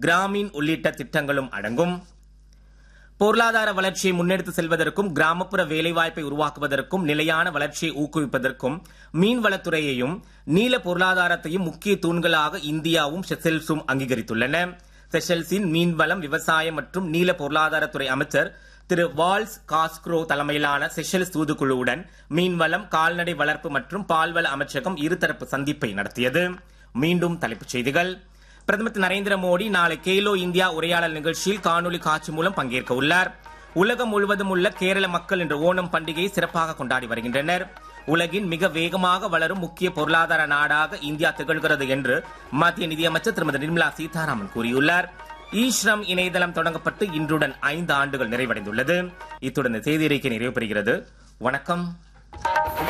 கிராமீன் உள்ளிட்ட திட்டங்களும் அடங்கும் பொருளாதார வளர்ச்சியை முன்னெடுத்து செல்வதற்கும் கிராமப்புற வேலைவாய்ப்பை உருவாக்குவதற்கும் நிலையான வளர்ச்சியை ஊக்குவிப்பதற்கும் மீன்வளத்துறையையும் நீல பொருளாதாரத்தையும் முக்கிய தூண்களாக இந்தியாவும் செசல்ஸும் அங்கீகரித்துள்ளன செஷல்ஸின் மீன்வளம் விவசாயம் மற்றும் நீல பொருளாதாரத்துறை அமைச்சர் திரு வால்ஸ் காஸ்க்ரோ தலைமையிலான செஷல்ஸ் தூதுக்குழுவுடன் மீன்வளம் கால்நடை வளர்ப்பு மற்றும் பால்வள அமைச்சகம் இருதரப்பு சந்திப்பை நடத்தியது மீண்டும் தலைப்புச் செய்திகள் பிரதமர் திரு நரேந்திர மோடி நாளை கேலோ இந்தியா உரையாடல் நிகழ்ச்சியில் காணொலி காட்சி மூலம் பங்கேற்க உள்ளார் உலகம் முழுவதும் உள்ள கேரள மக்கள் இன்று ஓணம் பண்டிகையை சிறப்பாக கொண்டாடி வருகின்றனர் உலகின் மிக வேகமாக வளரும் முக்கிய பொருளாதார நாடாக இந்தியா திகழ்கிறது என்று மத்திய நிதியமைச்சர் திருமதி நிர்மலா சீதாராமன் கூறியுள்ளார் இ ஸ்ரம் இணையதளம் தொடங்கப்பட்டு இன்றுடன் ஐந்து ஆண்டுகள் நிறைவடைந்துள்ளது இத்துடன் இந்த செய்தி அறிக்கை நிறைவு பெறுகிறது வணக்கம்